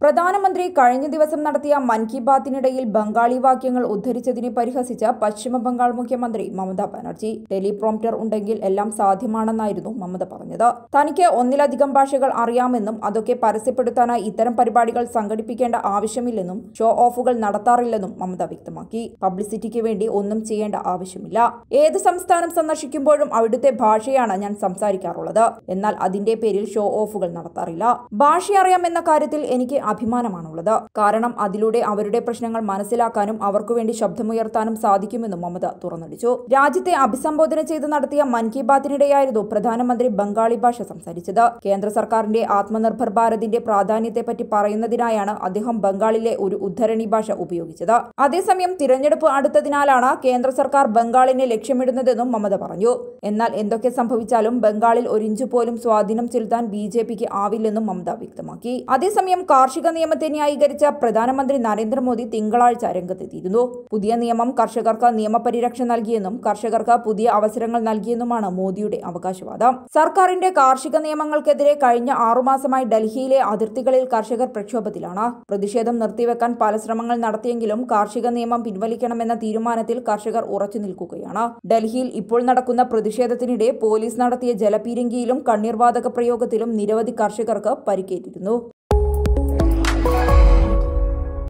പ്രധാനമന്ത്രി കഴിഞ്ഞ ദിവസം നടത്തിയ മൻ കി ബാത്തിനിടയിൽ ബംഗാളി വാക്യങ്ങൾ ഉദ്ധരിച്ചതിനെ പരിഹസിച്ച പശ്ചിമ ബംഗാൾ മുഖ്യമന്ത്രി മമതാ ബാനർജി ടെലിപ്രോംപ്റ്റർ ഉണ്ടെങ്കിൽ എല്ലാം സാധ്യമാണെന്നായിരുന്നു മമത പറഞ്ഞത് തനിക്ക് ഒന്നിലധികം ഭാഷകൾ അറിയാമെന്നും അതൊക്കെ പരസ്യപ്പെടുത്താനായി ഇത്തരം പരിപാടികൾ സംഘടിപ്പിക്കേണ്ട ആവശ്യമില്ലെന്നും ഷോ ഓഫുകൾ നടത്താറില്ലെന്നും മമത വ്യക്തമാക്കി പബ്ലിസിറ്റിക്ക് വേണ്ടി ഒന്നും ചെയ്യേണ്ട ആവശ്യമില്ല ഏത് സംസ്ഥാനം സന്ദർശിക്കുമ്പോഴും അവിടുത്തെ ഭാഷയാണ് ഞാൻ സംസാരിക്കാറുള്ളത് എന്നാൽ അതിന്റെ പേരിൽ ഷോ ഓഫുകൾ നടത്താറില്ല ഭാഷ അറിയാമെന്ന കാര്യത്തിൽ എനിക്ക് അഭിമാനമാണുള്ളത് കാരണം അതിലൂടെ അവരുടെ പ്രശ്നങ്ങൾ മനസ്സിലാക്കാനും അവർക്കു വേണ്ടി ശബ്ദമുയർത്താനും സാധിക്കുമെന്നും മമത തുറന്നടിച്ചു രാജ്യത്തെ അഭിസംബോധന ചെയ്ത് നടത്തിയ മൻ കി ബാത്തിനിടെയായിരുന്നു പ്രധാനമന്ത്രി ബംഗാളി ഭാഷ സംസാരിച്ചത് കേന്ദ്ര സർക്കാരിന്റെ ആത്മനിർഭർ ഭാരതിന്റെ പ്രാധാന്യത്തെപ്പറ്റി പറയുന്നതിനായാണ് അദ്ദേഹം ബംഗാളിലെ ഒരു ഉദ്ധരണി ഭാഷ ഉപയോഗിച്ചത് അതേസമയം തിരഞ്ഞെടുപ്പ് അടുത്തതിനാലാണ് കേന്ദ്ര സർക്കാർ ബംഗാളിനെ ലക്ഷ്യമിടുന്നതെന്നും മമത പറഞ്ഞു എന്നാൽ എന്തൊക്കെ സംഭവിച്ചാലും ബംഗാളിൽ ഒരിഞ്ചു പോലും സ്വാധീനം ചെലുത്താൻ ബി ജെ പിക്ക് ആവില്ലെന്നും മമത വ്യക്തമാക്കി അതേസമയം കാർഷിക നിയമത്തെ ന്യായീകരിച്ച പ്രധാനമന്ത്രി നരേന്ദ്രമോദി തിങ്കളാഴ്ച രംഗത്തെത്തിയിരുന്നു പുതിയ നിയമം കർഷകർക്ക് നിയമപരിരക്ഷ നൽകിയെന്നും കർഷകർക്ക് പുതിയ അവസരങ്ങൾ നൽകിയെന്നുമാണ് മോദിയുടെ അവകാശവാദം സർക്കാരിന്റെ കാർഷിക നിയമങ്ങൾക്കെതിരെ കഴിഞ്ഞ ആറുമാസമായി ഡൽഹിയിലെ അതിർത്തികളിൽ കർഷകർ പ്രക്ഷോഭത്തിലാണ് പ്രതിഷേധം നിർത്തിവെക്കാൻ പല ശ്രമങ്ങൾ നടത്തിയെങ്കിലും കാർഷിക നിയമം പിൻവലിക്കണമെന്ന തീരുമാനത്തിൽ കർഷകർ ഉറച്ചു നിൽക്കുകയാണ് ഡൽഹിയിൽ ഇപ്പോൾ നടക്കുന്ന പ്രതിഷേധത്തിനിടെ പോലീസ് നടത്തിയ ജലപീരങ്കിയിലും കണ്ണീർവാതക പ്രയോഗത്തിലും നിരവധി കർഷകർക്ക് പരിക്കേറ്റിരുന്നു